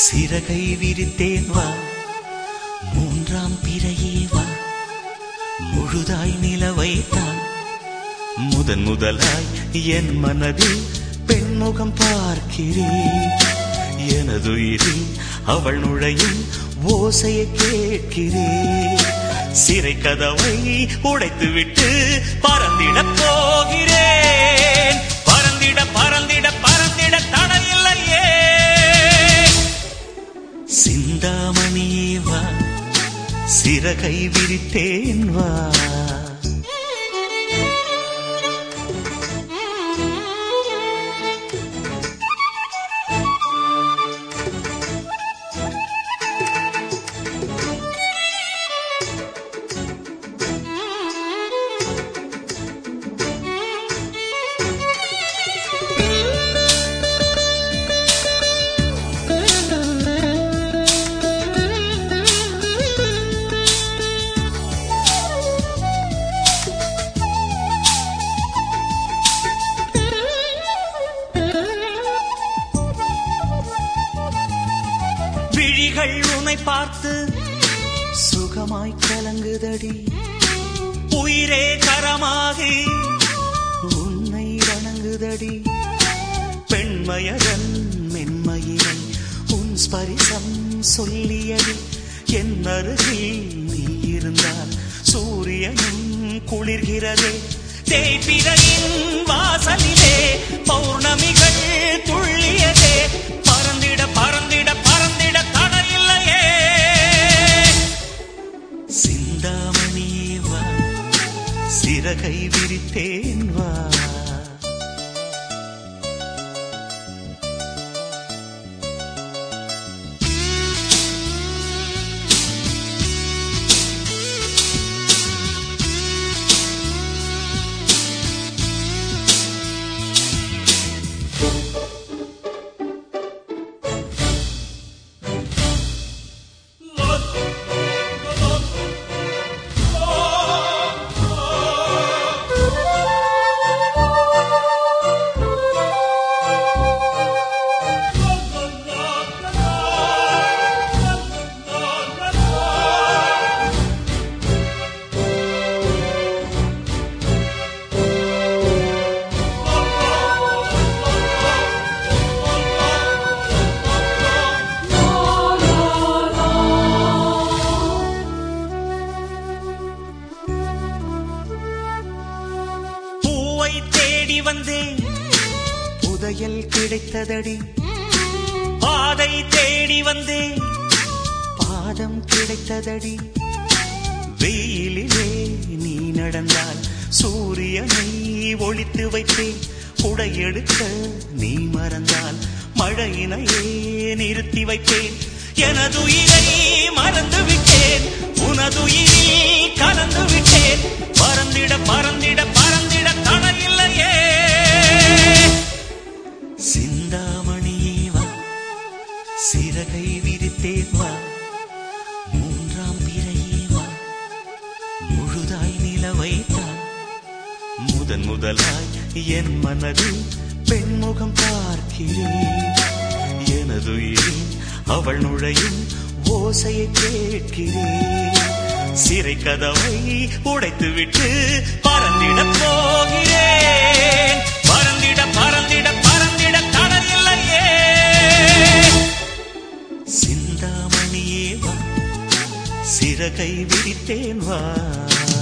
சிறகை விரித்தேன் வா மூன்றாம் பிறையே வா முழுதாய் நிலவை தான் முதன் முதலாய் என் மனதில் பெண்முகம் பார்க்கிறேன் எனதுயிரில் அவள் நுழையும் ஓசையை கேட்கிறேன் சிறை கதவை உடைத்துவிட்டு பறந்திடப் போகிறேன் பறந்திட பறந்திட பறந்திட தடையில்லையே சிந்தாமணியே வா சிறகை விரித்தேன் வா விழிகள் உன்னை பார்த்து சுகமாய் கலங்குதடி உயிரே கரமாகி உன்னை வணங்குதடி பெண்மயரன் மென்மயிரை உன் ஸ்பரிசம் சொல்லியது என் அருகில் நீ இருந்தால் சூரியனும் குளிர்கிறதே தேய்பிரையின் வாசலிலே பௌர்ணமிகள் துள்ளியதே பறந்திட பறந்திட பறந்திட தடையில்லையே சிந்தாமணியே வா சிறகை விரித்தேன் வா பூவை தேடி வந்தேன் புதையல் கிடைத்ததடி பாதை தேடி வந்தேன் பாதம் கிடைத்ததடி வெயிலிலே நீ நடந்தால் சூரியனை ஒளித்து வைப்பேன் குடையெடுக்க நீ மறந்தால் மழையினையே நிறுத்தி வைப்பேன் எனதுயிரை மறந்து விட்டேன் உனதுயிரில் கலந்து விட்டேன் பறந்திட பறந்திட பறந்திட தடையில்லையே சிந்தாமணியே வா சிறகை விரித்தேன் வா மூன்றாம் பிறையே வா முழுதாய் நிலவை தான் முதன் முதலாய் என் மனதில் பெண்முகம் பார்க்கிறேன் எனதுயிரில் அவள் நுழையும் ஓசையை கேட்கிறேன் சிறை கதவை உடைத்துவிட்டு பறந்திடப் போகிறேன் பறந்திட பறந்திட பறந்திட தடையில்லையே சிந்தாமணியே வா சிறகை விரித்தேன் வா